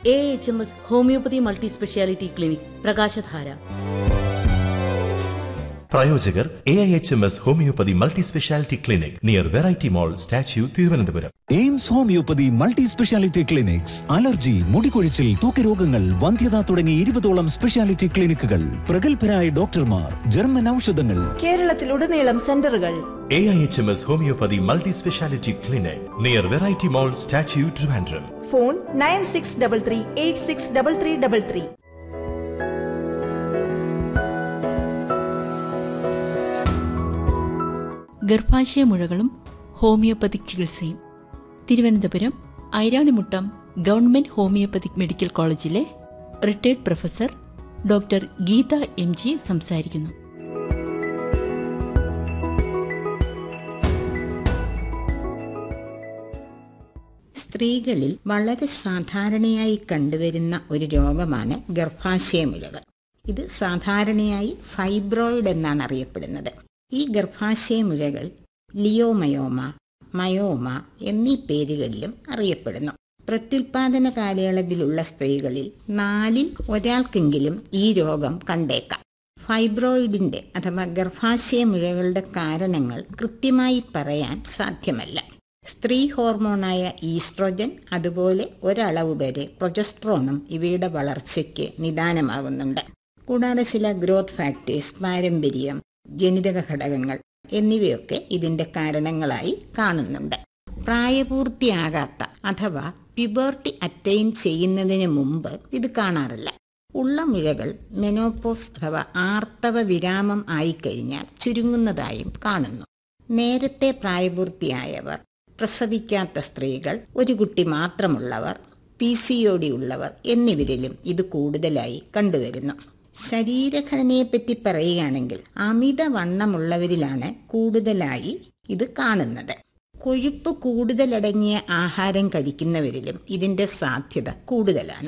A H M S homoeopathy multi speciality clinic പ്രകാശധാര പ്രായോജകർ A I H M S homoeopathy multi speciality clinic near variety mall statue Thiruvananthapuram AIMS homoeopathy multi speciality clinics allergy മുടികൊഴിച്ചിൽ തൂക്കരോഗങ്ങൾ വന്ധ്യത തുടങ്ങി ഇരുപതോളം speciality ക്ലിനിക്കുകൾ പ്രഗത്ഭരായ ഡോക്ടർമാർ ജർമ്മൻ ഔഷധങ്ങൾ കേരളത്തിലുടനീളം സെന്ററുകൾ A I H M S homoeopathy multi speciality clinic near variety mall statue Trivandrum phone nine six double three eight six double three double three ഗർഭാശയ മുഴകളും ഹോമിയോപ്പതിക് ചികിത്സയും Thiruvananthapuram Iranimuttam government homoeopathic medical കോളേജിലെ retired professor doctor Geetha M G സംസാരിക്കുന്നു സ്ത്രീകളിൽ വളരെ സാധാരണയായി കണ്ടുവരുന്ന ഒരു രോഗമാണ് ഗർഭാശയമുഴകൾ ഇത് സാധാരണയായി ഫൈബ്രോയിഡ് എന്നാണ് അറിയപ്പെടുന്നത് ഈ ഗർഭാശയമുഴകൾ ലിയോമയോമ മയോമ എന്നീ പേരുകളിലും അറിയപ്പെടുന്നു പ്രത്യുൽപാദന കാലയളവിലുള്ള സ്ത്രീകളിൽ നാലിൽ ഒരാൾക്കെങ്കിലും ഈ രോഗം കണ്ടേക്കാം ഫൈബ്രോയിഡിന്റെ അഥവാ ഗർഭാശയ മുഴകളുടെ കാരണങ്ങൾ കൃത്യമായി പറയാൻ സാധ്യമല്ല സ്ത്രീ ഹോർമോണായ ഈസ്ട്രോജൻ അതുപോലെ ഒരളവ് വരെ പ്രൊജസ്ട്രോണും ഇവയുടെ വളർച്ചയ്ക്ക് നിദാനമാകുന്നുണ്ട് കൂടാതെ ചില ഗ്രോത്ത് ഫാക്ടേഴ്സ് പാരമ്പര്യം ജനിതക ഘടകങ്ങൾ എന്നിവയൊക്കെ ഇതിന്റെ കാരണങ്ങളായി കാണുന്നുണ്ട് പ്രായപൂർത്തിയാകാത്ത അഥവാ പ്യുബേർട്ടി അറ്റൈൻ ചെയ്യുന്നതിന് മുമ്പ് ഇത് കാണാറില്ല ഉള്ള മുഴകൾ മെനോപോസ് അഥവാ ആർത്തവ വിരാമം ആയിക്കഴിഞ്ഞാൽ ചുരുങ്ങുന്നതായും കാണുന്നു നേരത്തെ പ്രായപൂർത്തിയായവർ പ്രസവിക്കാത്ത സ്ത്രീകൾ ഒരു കുട്ടി മാത്രമുള്ളവർ പി സി ഒ ഡി ഉള്ളവർ എന്നിവരിലും ഇത് കൂടുതലായി കണ്ടുവരുന്നു ശരീരഘടനയെപ്പറ്റി പറയുകയാണെങ്കിൽ അമിത വണ്ണമുള്ളവരിലാണ് കൂടുതലായി ഇത് കാണുന്നത് കൊഴുപ്പ് കൂടുതലടങ്ങിയ ആഹാരം കഴിക്കുന്നവരിലും ഇതിന്റെ സാധ്യത കൂടുതലാണ്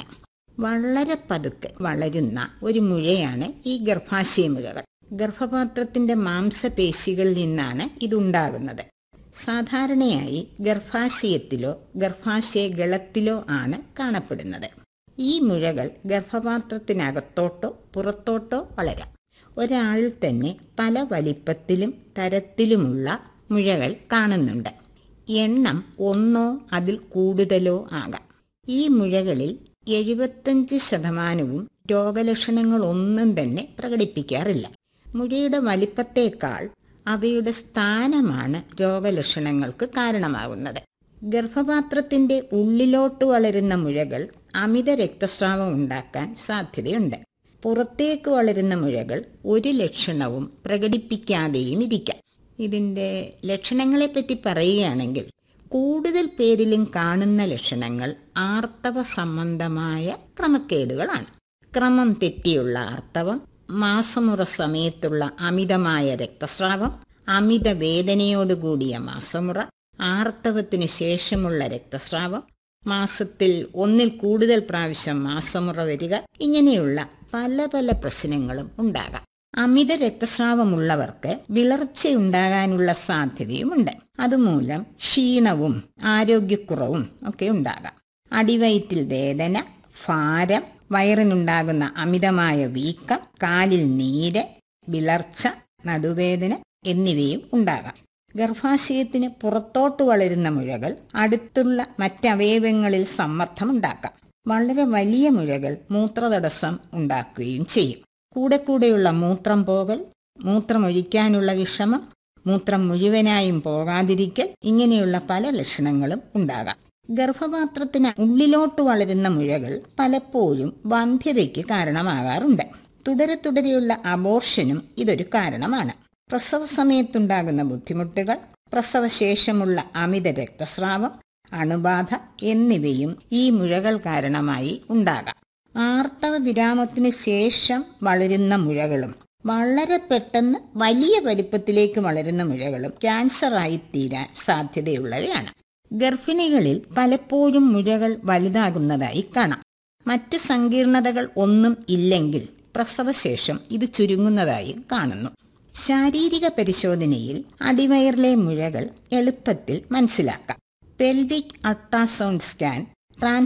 വളരെ പതുക്കെ വളരുന്ന ഒരു മുഴയാണ് ഈ ഗർഭാശയ മുഴകൾ ഗർഭപാത്രത്തിന്റെ മാംസപേശികളിൽ നിന്നാണ് ഇതുണ്ടാകുന്നത് സാധാരണയായി ഗർഭാശയത്തിലോ ഗർഭാശയ ഗളത്തിലോ ആണ് കാണപ്പെടുന്നത് ഈ മുഴകൾ ഗർഭപാത്രത്തിനകത്തോട്ടോ പുറത്തോട്ടോ വളരാം ഒരാളിൽ തന്നെ പല വലിപ്പത്തിലും തരത്തിലുമുള്ള മുഴകൾ കാണുന്നുണ്ട് എണ്ണം ഒന്നോ അതിൽ കൂടുതലോ ആകാം ഈ മുഴകളിൽ എഴുപത്തഞ്ച് ശതമാനവും രോഗലക്ഷണങ്ങളൊന്നും തന്നെ പ്രകടിപ്പിക്കാറില്ല മുഴയുടെ വലിപ്പത്തേക്കാൾ അവയുടെ സ്ഥാനമാണ് രോഗലക്ഷണങ്ങൾക്ക് കാരണമാകുന്നത് ഗർഭപാത്രത്തിന്റെ ഉള്ളിലോട്ട് വളരുന്ന മുഴകൾ അമിത രക്തസ്രാവം ഉണ്ടാക്കാൻ സാധ്യതയുണ്ട് പുറത്തേക്ക് വളരുന്ന മുഴകൾ ഒരു ലക്ഷണവും പ്രകടിപ്പിക്കാതെയും ഇരിക്കാം ഇതിൻ്റെ ലക്ഷണങ്ങളെപ്പറ്റി പറയുകയാണെങ്കിൽ കൂടുതൽ പേരിലും കാണുന്ന ലക്ഷണങ്ങൾ ആർത്തവ സംബന്ധമായ ക്രമക്കേടുകളാണ് ക്രമം തെറ്റിയുള്ള ആർത്തവം മാസമുറ സമയത്തുള്ള അമിതമായ രക്തസ്രാവം അമിത വേദനയോടുകൂടിയ മാസമുറ ആർത്തവത്തിന് ശേഷമുള്ള രക്തസ്രാവം മാസത്തിൽ ഒന്നിൽ കൂടുതൽ പ്രാവശ്യം മാസമുറ വരിക ഇങ്ങനെയുള്ള പല പല പ്രശ്നങ്ങളും ഉണ്ടാകാം അമിത രക്തസ്രാവമുള്ളവർക്ക് വിളർച്ചയുണ്ടാകാനുള്ള സാധ്യതയുമുണ്ട് അതുമൂലം ക്ഷീണവും ആരോഗ്യക്കുറവും ഒക്കെ ഉണ്ടാകാം അടിവയറ്റിൽ വേദന ഭാരം വയറിനുണ്ടാകുന്ന അമിതമായ വീക്കം കാലിൽ നീര് വിളർച്ച നടുവേദന എന്നിവയും ഉണ്ടാകാം ഗർഭാശയത്തിന് പുറത്തോട്ട് വളരുന്ന മുഴകൾ അടുത്തുള്ള മറ്റവയവങ്ങളിൽ സമ്മർദ്ദമുണ്ടാക്കാം വളരെ വലിയ മുഴകൾ മൂത്രതടസ്സം ഉണ്ടാക്കുകയും ചെയ്യും കൂടെ കൂടെയുള്ള മൂത്രം പോകൽ മൂത്രമൊഴിക്കാനുള്ള വിഷമം മൂത്രം മുഴുവനായും പോകാതിരിക്കൽ ഇങ്ങനെയുള്ള പല ലക്ഷണങ്ങളും ഉണ്ടാകാം ഗർഭപാത്രത്തിന് ഉള്ളിലോട്ട് വളരുന്ന മുഴകൾ പലപ്പോഴും വന്ധ്യതയ്ക്ക് കാരണമാകാറുണ്ട് തുടരെ തുടരെയുള്ള അബോർഷനും ഇതൊരു കാരണമാണ് പ്രസവ സമയത്തുണ്ടാകുന്ന ബുദ്ധിമുട്ടുകൾ പ്രസവശേഷമുള്ള അമിത രക്തസ്രാവം അണുബാധ എന്നിവയും ഈ മുഴകൾ കാരണമായി ഉണ്ടാകാം ആർത്തവ വിരാമത്തിന് ശേഷം വളരുന്ന മുഴകളും വളരെ പെട്ടെന്ന് വലിയ വലിപ്പത്തിലേക്ക് വളരുന്ന മുഴകളും ക്യാൻസറായി തീരാൻ സാധ്യതയുള്ളവയാണ് ഗർഭിണികളിൽ പലപ്പോഴും മുഴകൾ വലുതാകുന്നതായി കാണാം മറ്റു സങ്കീർണതകൾ ഒന്നും ഇല്ലെങ്കിൽ പ്രസവശേഷം ഇത് ചുരുങ്ങുന്നതായും കാണുന്നു ശാരീരിക പരിശോധനയിൽ അടിവയറിലെ മുഴകൾ എളുപ്പത്തിൽ മനസ്സിലാക്കാം പെൽവിക് അൾട്രാസൗണ്ട് സ്കാൻ